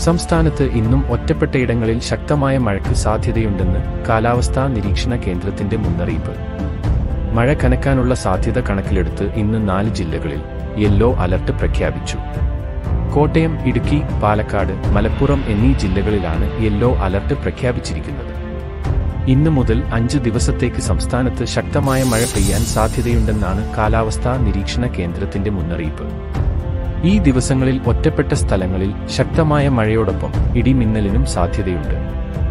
സംസ്ഥാനത്ത് ഇന്നും ഒറ്റപ്പെട്ടയിടങ്ങളിൽ ശക്തമായ മഴയ്ക്ക് സാധ്യതയുണ്ടെന്ന് കാലാവസ്ഥാ നിരീക്ഷണ കേന്ദ്രത്തിന്റെ മുന്നറിയിപ്പ് മഴ കനക്കാനുള്ള സാധ്യത കണക്കിലെടുത്ത് ഇന്ന് നാല് ജില്ലകളിൽ യെല്ലോ അലർട്ട് പ്രഖ്യാപിച്ചു കോട്ടയം ഇടുക്കി പാലക്കാട് മലപ്പുറം എന്നീ ജില്ലകളിലാണ് യെല്ലോ അലർട്ട് പ്രഖ്യാപിച്ചിരിക്കുന്നത് ഇന്ന് മുതൽ അഞ്ച് ദിവസത്തേക്ക് സംസ്ഥാനത്ത് ശക്തമായ മഴ പെയ്യാൻ സാധ്യതയുണ്ടെന്നാണ് കാലാവസ്ഥാ നിരീക്ഷണ കേന്ദ്രത്തിന്റെ മുന്നറിയിപ്പ് ഈ ദിവസങ്ങളിൽ ഒറ്റപ്പെട്ട സ്ഥലങ്ങളിൽ ശക്തമായ മഴയോടൊപ്പം ഇടിമിന്നലിനും സാധ്യതയുണ്ട്